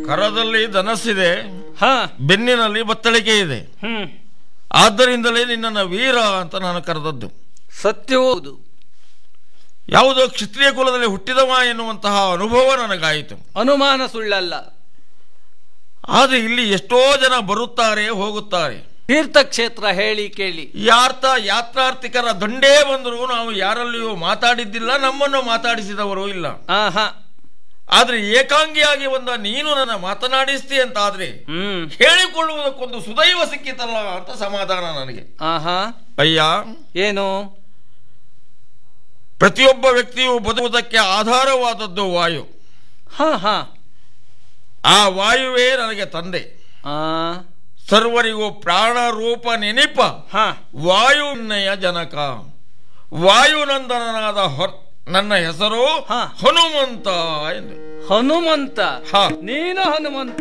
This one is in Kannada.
ಕರದಲ್ಲಿ ಧನಸ್ಸಿದೆ ಹಾ ಬೆನ್ನಿನಲ್ಲಿ ಬತ್ತಳಿಕೆ ಇದೆ ಹ್ಮ್ ಆದ್ದರಿಂದಲೇ ನಿನ್ನನ್ನು ವೀರ ಅಂತ ನಾನು ಕರೆದದ್ದು ಸತ್ಯವೂ ಹೌದು ಯಾವುದೋ ಕ್ಷತ್ರಿಯ ಕುಲದಲ್ಲಿ ಹುಟ್ಟಿದವ ಎನ್ನುವಂತಹ ಅನುಭವ ನನಗಾಯಿತು ಅನುಮಾನ ಸುಳ್ಳಲ್ಲ ಆದರೆ ಇಲ್ಲಿ ಎಷ್ಟೋ ಜನ ಬರುತ್ತಾರೆ ಹೋಗುತ್ತಾರೆ ತೀರ್ಥಕ್ಷೇತ್ರ ಹೇಳಿ ಕೇಳಿ ಯಾರ್ಥ ಯಾತ್ರಾರ್ಥಿಕರ ದಂಡೇ ಬಂದರೂ ನಾವು ಯಾರಲ್ಲಿಯೂ ಮಾತಾಡಿದ್ದಿಲ್ಲ ನಮ್ಮನ್ನು ಮಾತಾಡಿಸಿದವರು ಇಲ್ಲ ಆಹಾ ಆದ್ರೆ ಏಕಾಂಗಿಯಾಗಿ ಒಂದ ನೀನು ನನ್ನ ಮಾತನಾಡಿಸ್ತಿ ಅಂತ ಆದ್ರೆ ಹ್ಮ್ ಹೇಳಿಕೊಳ್ಳುವುದಕ್ಕೊಂದು ಸುದೈವ ಸಿಕ್ಕಿತಲ್ಲ ಅಂತ ಸಮಾಧಾನ ನನಗೆ ಆಹಾ ಅಯ್ಯ ಏನು ಪ್ರತಿಯೊಬ್ಬ ವ್ಯಕ್ತಿಯು ಬದುಕುವುದಕ್ಕೆ ಆಧಾರವಾದದ್ದು ವಾಯು ಹಾ ಹಾ ಆ ವಾಯುವೇ ನನಗೆ ತಂದೆ ಆ ಸರ್ವರಿಗೂ ಪ್ರಾಣ ರೂಪ ನೆನಪ ಹಾ ವಾಯುನಯ ಜನಕ ವಾಯುನಂದನನಾದ ಹೊ- ನನ್ನ ಹೆಸರು ಹಾ. ಹನುಮಂತ ಎಂದು ಹನುಮಂತ ಹಾ ನೀನು ಹನುಮಂತ